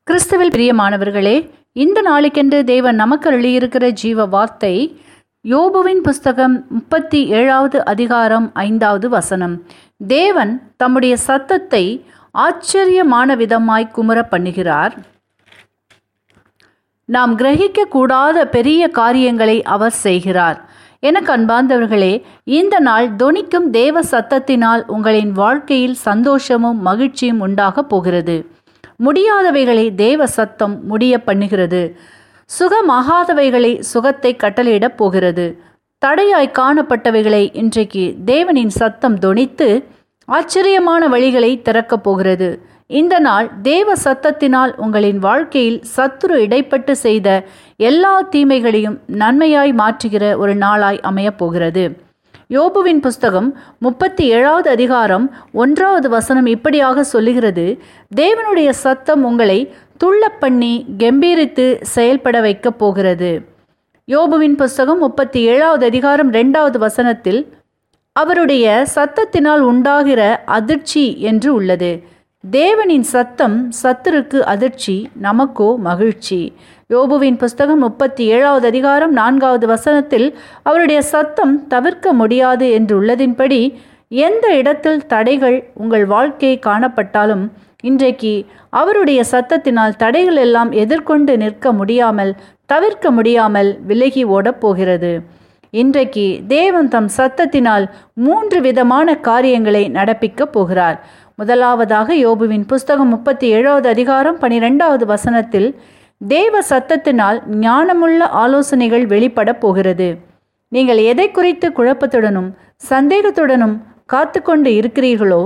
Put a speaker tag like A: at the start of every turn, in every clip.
A: கிறிஸ்துவில் பிரியமானவர்களே இந்த நாளுக்கென்று தேவன் நமக்கு அருளியிருக்கிற ஜீவ வார்த்தை யோபுவின் புஸ்தகம் முப்பத்தி ஏழாவது அதிகாரம் ஐந்தாவது வசனம் தேவன் தம்முடைய சத்தத்தை ஆச்சரியமான விதமாய் குமுற பண்ணுகிறார் நாம் கிரகிக்க கூடாத பெரிய காரியங்களை அவர் செய்கிறார் எனக்கு அன்பார்ந்தவர்களே இந்த நாள் தொனிக்கும் தேவ சத்தத்தினால் உங்களின் வாழ்க்கையில் சந்தோஷமும் மகிழ்ச்சியும் உண்டாகப் போகிறது முடியாதவைகளை தேவ சத்தம் முடிய பண்ணுகிறது சுகமாகாதவைகளை சுகத்தை கட்டளையிடப் போகிறது தடையாய் காணப்பட்டவைகளை இன்றைக்கு தேவனின் சத்தம் தொனித்து ஆச்சரியமான வழிகளை திறக்கப் போகிறது இந்த நாள் தேவ சத்தத்தினால் உங்களின் வாழ்க்கையில் சத்துரு இடைப்பட்டு செய்த எல்லா தீமைகளையும் நன்மையாய் மாற்றுகிற ஒரு நாளாய் அமையப் போகிறது யோபுவின் புஸ்தகம் முப்பத்தி ஏழாவது அதிகாரம் ஒன்றாவது வசனம் இப்படியாக சொல்லுகிறது தேவனுடைய சத்தம் உங்களை துள்ள பண்ணி கம்பீரித்து செயல்பட வைக்கப் போகிறது யோபுவின் புஸ்தகம் முப்பத்தி ஏழாவது அதிகாரம் ரெண்டாவது வசனத்தில் அவருடைய சத்தத்தினால் உண்டாகிற அதிர்ச்சி என்று உள்ளது தேவனின் சத்தம் சத்துருக்கு அதிர்ச்சி நமக்கோ மகிழ்ச்சி யோபுவின் புஸ்தகம் முப்பத்தி ஏழாவது அதிகாரம் நான்காவது வசனத்தில் அவருடைய சத்தம் தவிர்க்க முடியாது என்று உள்ளதின்படி எந்த இடத்தில் தடைகள் உங்கள் வாழ்க்கை காணப்பட்டாலும் இன்றைக்கு அவருடைய சத்தத்தினால் தடைகள் எல்லாம் எதிர்கொண்டு நிற்க முடியாமல் தவிர்க்க முடியாமல் விலகி ஓடப் போகிறது இன்றைக்கு தேவன் தம் சத்தத்தினால் மூன்று விதமான காரியங்களை நடப்பிக்கப் போகிறார் முதலாவதாக யோபுவின் புஸ்தகம் முப்பத்தி ஏழாவது அதிகாரம் பனிரெண்டாவது வசனத்தில் தேவ சத்தத்தினால் ஞானமுள்ள ஆலோசனைகள் வெளிப்பட போகிறது நீங்கள் எதை குறித்து குழப்பத்துடனும் சந்தேகத்துடனும் காத்து கொண்டு இருக்கிறீர்களோ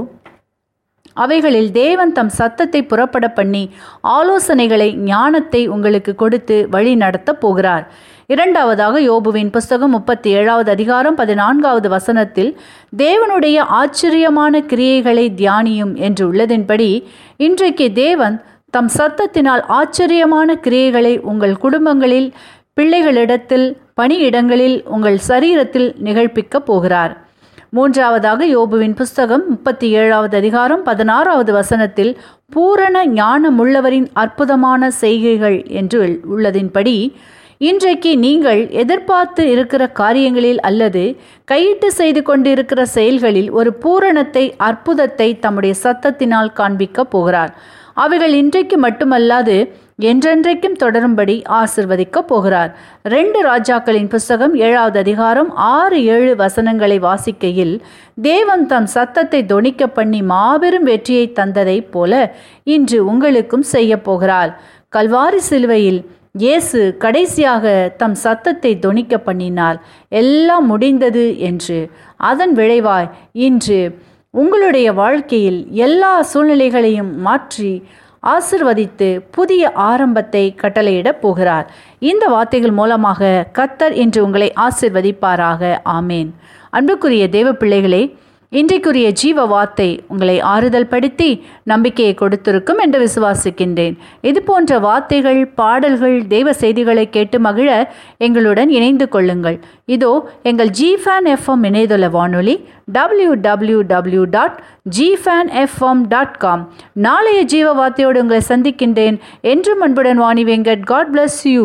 A: அவைகளில் தேவன் தம் சத்தத்தை புறப்பட பண்ணி ஆலோசனைகளை ஞானத்தை உங்களுக்கு கொடுத்து வழி நடத்தப் போகிறார் இரண்டாவதாக யோபுவின் புஸ்தகம் முப்பத்தி ஏழாவது அதிகாரம் பதினான்காவது வசனத்தில் தேவனுடைய ஆச்சரியமான கிரியைகளை தியானியும் என்று உள்ளதின்படி இன்றைக்கு தேவன் தம் சத்தத்தினால் ஆச்சரியமான கிரியைகளை உங்கள் குடும்பங்களில் பிள்ளைகளிடத்தில் பணியிடங்களில் உங்கள் சரீரத்தில் நிகழ்ப்பிக்கப் போகிறார் மூன்றாவதாக யோபுவின் புஸ்தகம் முப்பத்தி ஏழாவது அதிகாரம் பதினாறாவது வசனத்தில் பூரண ஞானமுள்ளவரின் அற்புதமான செய்கைகள் என்று உள்ளதின்படி இன்றைக்கு நீங்கள் எதிர்பார்த்து இருக்கிற காரியங்களில் அல்லது கையிட்டு செய்து கொண்டிருக்கிற செயல்களில் ஒரு பூரணத்தை அற்புதத்தை தம்முடைய சத்தத்தினால் காண்பிக்கப் போகிறார் அவைகள் இன்றைக்கு மட்டுமல்லாது என்றென்றைக்கும் தொடரும்படி ஆசிர்வதிக்கப் போகிறார் ரெண்டு ராஜாக்களின் புஸ்தகம் ஏழாவது அதிகாரம் ஆறு ஏழு வசனங்களை வாசிக்கையில் தேவன் தம் சத்தத்தை தொனிக்க பண்ணி மாபெரும் வெற்றியை தந்ததைப் போல இன்று உங்களுக்கும் செய்ய போகிறார் கல்வாரி சிலுவையில் இயேசு கடைசியாக தம் சத்தத்தை தொனிக்க பண்ணினார் எல்லாம் முடிந்தது என்று அதன் விளைவாய் இன்று உங்களுடைய வாழ்க்கையில் எல்லா சூழ்நிலைகளையும் மாற்றி ஆசிர்வதித்து புதிய ஆரம்பத்தை கட்டளையிடப் போகிறார் இந்த வார்த்தைகள் மூலமாக கத்தர் இன்று உங்களை ஆசிர்வதிப்பாராக ஆமேன் அன்புக்குரிய தேவ பிள்ளைகளே இன்றைக்குரிய ஜீவ வார்த்தை உங்களை ஆறுதல் படுத்தி நம்பிக்கையை கொடுத்திருக்கும் என்று விசுவாசிக்கின்றேன் இது போன்ற வார்த்தைகள் பாடல்கள் தெய்வ செய்திகளை கேட்டு மகிழ எங்களுடன் இணைந்து கொள்ளுங்கள் இதோ எங்கள் ஜி ஃபேன் எஃப்எம் இணையதள வானொலி W W W dot G fan FM dot com நாளைய ஜீவ வார்த்தையோடு உங்களை சந்திக்கின்றேன் என்றும் அன்புடன் Vani Venkat God bless you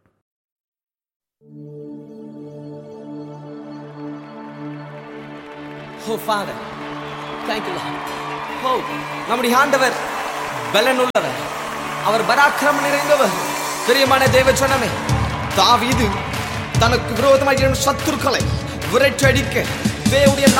B: Oh, Father, thank you, Lord. Oh, நம்முடைய ஆண்டவர் பலனுள்ளவர் அவர் பராக்கிரமம் நிறைந்தவர் பிரியமான தேவ ஜனமே தாவீது தனக்கு விரோதமாக எழும் சத்துருக்களை விரட்டடிக்க தேவனுடைய